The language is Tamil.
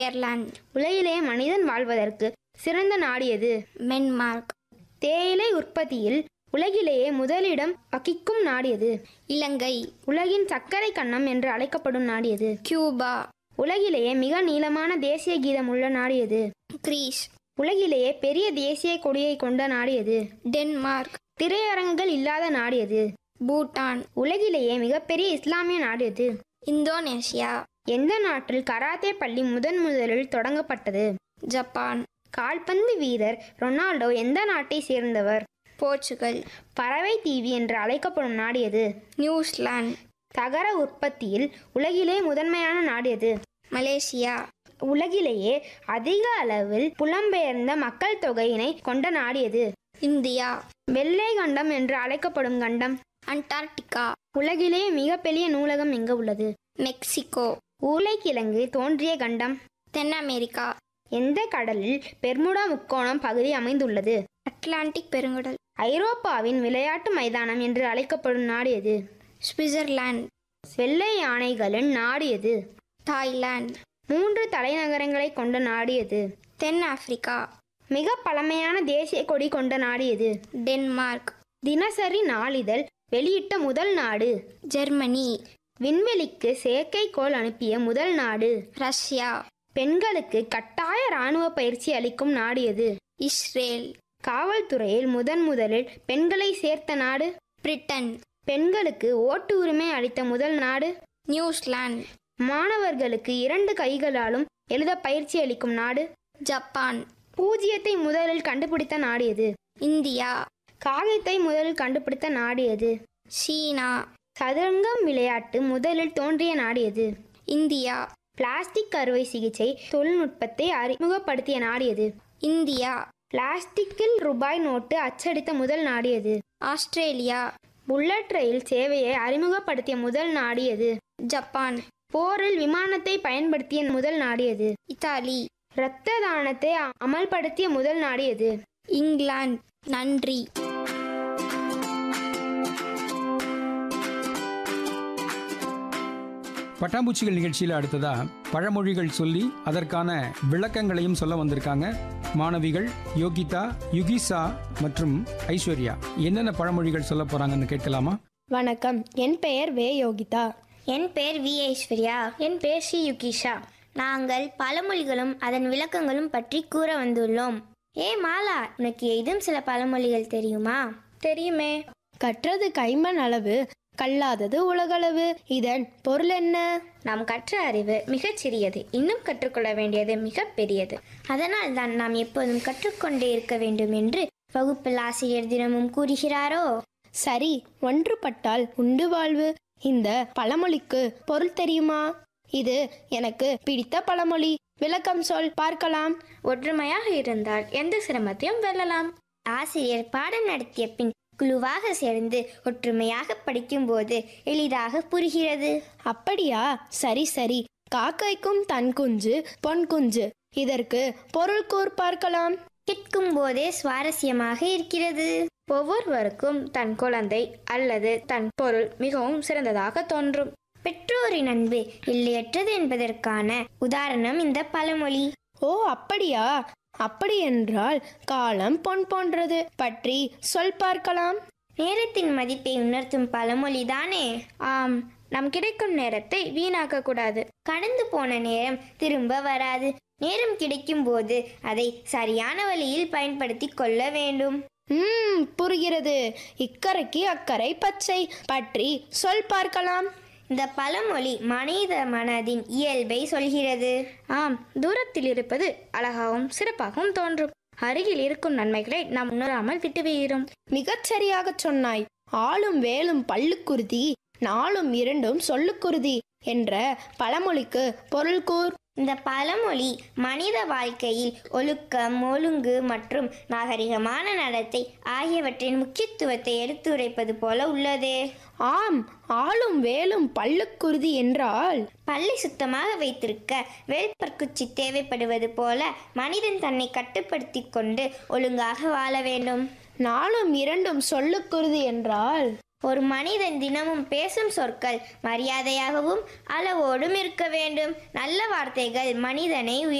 அயர்லாந்து உலகிலே மனிதன் வாழ்வதற்கு சிறந்த நாடு எது மென்மார்க் தேயிலை உற்பத்தியில் உலகிலேயே முதலிடம் வகிக்கும் நாடு எது இலங்கை உலகின் சர்க்கரை கன்னம் என்று அழைக்கப்படும் நாடு எது கியூபா உலகிலேயே மிக நீளமான தேசிய கீதம் உள்ள நாடு எது கிரீஸ் உலகிலேயே பெரிய தேசிய கொடியை கொண்ட நாடு எது டென்மார்க் திரையரங்குகள் இல்லாத நாடு எது பூட்டான் உலகிலேயே மிகப்பெரிய இஸ்லாமிய நாடு எது இந்தோனேஷியா எந்த நாட்டில் கராத்தே பள்ளி முதன் முதலில் தொடங்கப்பட்டது ஜப்பான் கால்பந்து வீரர் ரொனால்டோ எந்த நாட்டை சேர்ந்தவர் போர்ச்சுகல் பறவை தீவி என்று அழைக்கப்படும் நாடு எது நியூசிலாந்து தகர உற்பத்தியில் உலகிலே முதன்மையான நாடு எது மலேசியா உலகிலேயே அதிக அளவில் புலம்பெயர்ந்த மக்கள் தொகையினை கொண்ட நாடு எது இந்தியா வெள்ளை கண்டம் என்று அழைக்கப்படும் கண்டம் அண்டார்டிகா உலகிலேயே மிகப்பெரிய நூலகம் எங்கு உள்ளது மெக்சிகோ உருளைக்கிழங்கு தோன்றிய கண்டம் தென் அமெரிக்கா எந்த கடலில் பெர்முடா முக்கோணம் பகுதி அமைந்துள்ளது அட்லாண்டிக் பெருங்கடல் ஐரோப்பாவின் விளையாட்டு மைதானம் என்று அழைக்கப்படும் நாடு எது சுவிட்சர்லாந்து வெள்ளை யானைகளின் நாடு எது தாய்லாந்து மூன்று தலைநகரங்களை கொண்ட நாடு எது தென் ஆப்பிரிக்கா மிக பழமையான தேசிய கொடி கொண்ட நாடு எது டென்மார்க் தினசரி நாளிதழ் வெளியிட்ட முதல் நாடு ஜெர்மனி விண்வெளிக்கு செயற்கைக்கோள் அனுப்பிய முதல் நாடு ரஷ்யா பெண்களுக்கு கட்டாய இராணுவ பயிற்சி அளிக்கும் நாடு எது இஸ்ரேல் காவல்துறையில் முதன் முதலில் பெண்களை சேர்த்த நாடு பிரிட்டன் பெண்களுக்கு ஓட்டு உரிமை அளித்த முதல் நாடு நியூசிலாந்து மாணவர்களுக்கு இரண்டு கைகளாலும் எழுத பயிற்சி அளிக்கும் நாடு ஜப்பான் பூஜ்ஜியத்தை முதலில் கண்டுபிடித்த நாடு எது இந்தியா காகிதத்தை முதலில் கண்டுபிடித்த நாடு எது சீனா சதுரங்கம் விளையாட்டு முதலில் தோன்றிய நாடு எது இந்தியா பிளாஸ்டிக் அறுவை சிகிச்சை தொழில்நுட்பத்தை அறிமுகப்படுத்திய நாடு எது இந்தியா பிளாஸ்டிக்கில் ரூபாய் நோட்டு அச்சடித்த முதல் நாடு எது ஆஸ்திரேலியா புல்லட் ரயில் சேவையை அறிமுகப்படுத்திய முதல் நாடு எது ஜப்பான் போரில் விமானத்தை பயன்படுத்திய முதல் நாடு எது இத்தாலி இரத்த தானத்தை அமல்படுத்திய முதல் நாடு எது இங்கிலாந்து நன்றி பட்டாம்பூச்சிகள் நிகழ்ச்சியில் அடுத்ததா பழமொழிகள் சொல்லி அதற்கான விளக்கங்களையும் சொல்ல வந்திருக்காங்க மாணவிகள் யோகிதா யுகிசா மற்றும் ஐஸ்வர்யா என்னென்ன பழமொழிகள் சொல்ல போறாங்கன்னு கேட்கலாமா வணக்கம் என் பெயர் வே யோகிதா என் பேர் வி ஐஸ்வர்யா என் பேர் ஷி யுகிஷா நாங்கள் பழமொழிகளும் அதன் விளக்கங்களும் பற்றி கூற வந்துள்ளோம் ஏ மாலா உனக்கு ஏதும் சில பழமொழிகள் தெரியுமா தெரியுமே கற்றது கைமண் அளவு கல்லாதது உலகளவு இதன் பொருள் என்ன நாம் கற்ற அறிவு மிகச் சிறியது இன்னும் கற்றுக்கொள்ள வேண்டியது மிக பெரியது அதனால் தான் நாம் எப்போதும் கற்றுக்கொண்டே இருக்க வேண்டும் என்று வகுப்பில் ஆசிரியர் தினமும் கூறுகிறாரோ சரி ஒன்றுபட்டால் உண்டு வாழ்வு இந்த பழமொழிக்கு பொருள் தெரியுமா இது எனக்கு பிடித்த பழமொழி விளக்கம் சொல் பார்க்கலாம் ஒற்றுமையாக இருந்தால் எந்த சிரமத்தையும் வெல்லலாம் ஆசிரியர் பாடம் நடத்திய பின் குழுவாக சேர்ந்து ஒற்றுமையாக படிக்கும்போது எளிதாக புரிகிறது அப்படியா சரி சரி காக்கைக்கும் தன் குஞ்சு பொன் குஞ்சு இதற்கு பொருள் கூர் பார்க்கலாம் கேட்கும் போதே சுவாரஸ்யமாக இருக்கிறது ஒவ்வொருவருக்கும் தன் குழந்தை அல்லது தன் பொருள் மிகவும் சிறந்ததாக தோன்றும் பெற்றோரின் அன்பு எல்லையற்றது என்பதற்கான உதாரணம் இந்த பழமொழி ஓ அப்படியா அப்படி என்றால் காலம் பொன் போன்றது பற்றி சொல் பார்க்கலாம் நேரத்தின் மதிப்பை உணர்த்தும் பழமொழி தானே ஆம் நம் கிடைக்கும் நேரத்தை வீணாக்க கூடாது கடந்து போன நேரம் திரும்ப வராது நேரம் கிடைக்கும் போது அதை சரியான வழியில் பயன்படுத்தி கொள்ள வேண்டும் ம் புரிகிறது இக்கரைக்கு அக்கறை பச்சை பற்றி சொல் பார்க்கலாம் இந்த பழமொழி மனித மனதின் இயல்பை சொல்கிறது ஆம் தூரத்தில் இருப்பது அழகாகவும் சிறப்பாகவும் தோன்றும் அருகில் இருக்கும் நன்மைகளை நாம் உணராமல் விட்டுவிடுகிறோம் மிகச் சரியாகச் சொன்னாய் ஆளும் வேலும் பல்லுக்குருதி நாளும் இரண்டும் சொல்லுக்குருதி என்ற பழமொழிக்கு பொருள் கூர் இந்த பழமொழி மனித வாழ்க்கையில் ஒழுக்கம் ஒழுங்கு மற்றும் நாகரிகமான நடத்தை ஆகியவற்றின் முக்கியத்துவத்தை எடுத்துரைப்பது போல உள்ளது ஆம் ஆளும் வேலும் பல்லுக்குருதி என்றால் பல்லை சுத்தமாக வைத்திருக்க வேல்பற்குச்சி தேவைப்படுவது போல மனிதன் தன்னை கட்டுப்படுத்தி கொண்டு ஒழுங்காக வாழ வேண்டும் நாளும் இரண்டும் சொல்லுக்குருதி என்றால் ஒரு மனிதன் தினமும் பேசும் சொற்கள் மரியாதையாகவும் அளவோடும் இருக்க வேண்டும் நல்ல வார்த்தைகள் மனிதனை